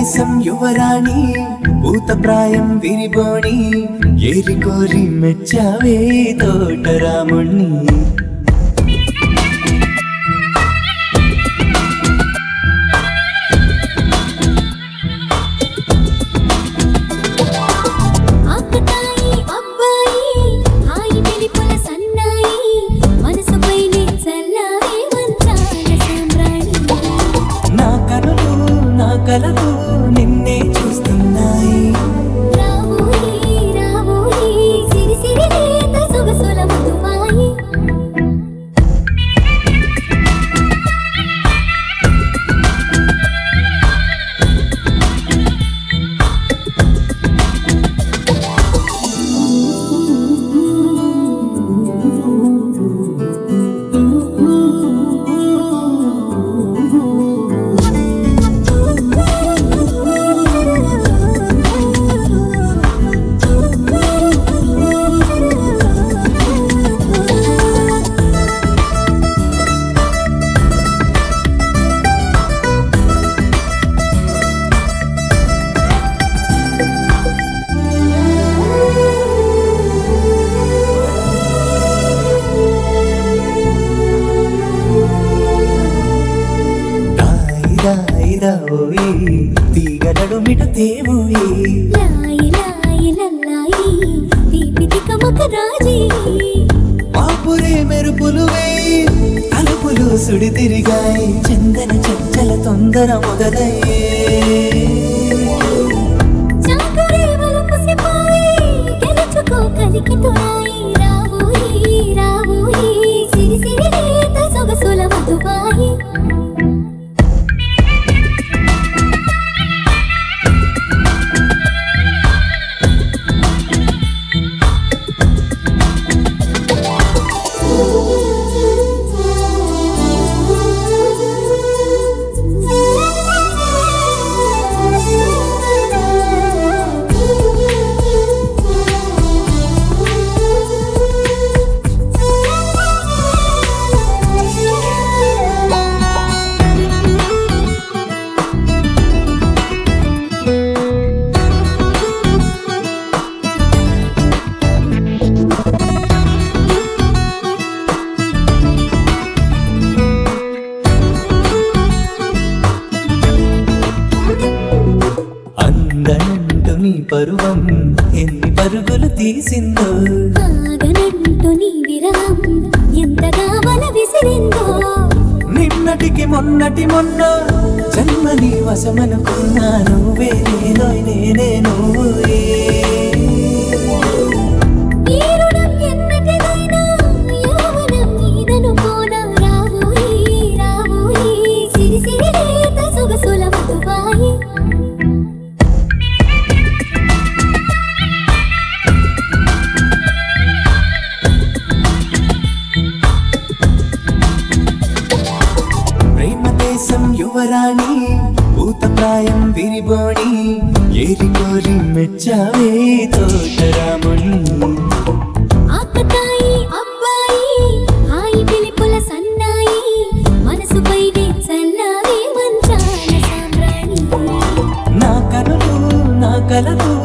దేశం యువరాణి భూతప్రాయం విరిబోణి ఏరి కోరి మెచ్చావే తోటరాముణ్ణి ఆకతాయి అబ్బాయి హాయి వెలిపుల సన్నాయి మనసుపైనే చల్లారే మంచాల సామ్రాణి నా కనులు నా కలలు నిన్నే చూస్తున్నాయి రావోయి రావోయి సిరి సిరి లేత సొగసుల మధుమాయి దాయి దాయి దాయి తీగలడు మిట తేవోయి లాయి లాయి లల్లాయి తీపి తికమక రాజీ పాపురే మెరుపులు వేయి అలుపులు సుడి తిరిగాయి చందన చంచల తొందర మొదలయ్యే చాకురే వలపు సిపాయి గెలుచుకో కలికి తోడాయి రావోయి రావోయి సిరి సిరి లేత సొగసుల మధుబాయి అందనంటు నీ పరువం ఎన్ని పరుగులు తీసిందో ఆగనంటూ నీ విరహం ఎంతగా వల విసిరిందో నిన్నటికి మొన్నటి మొన్న జన్మని వశమనుకున్నా నువ్వే నేనో నేనే నువ్వే ఈ రుణం ఎన్నటిదైనా యౌవనం నీదనుకోనా రావోయి రావోయి సిరి సిరి లేత సొగసుల మధుబాయి ప్రేమ దేశం యువరాణి భూతప్రాయం విరిబోణి ఏరి కోరి మెచ్చావే తోటరాముణ్ణి ఆకతాయి అబ్బాయి హాయి పిలిపుల సన్నాయి మనసుపైనే చల్లారే మంచాల సామ్రాణి నా కనులు నా కలలు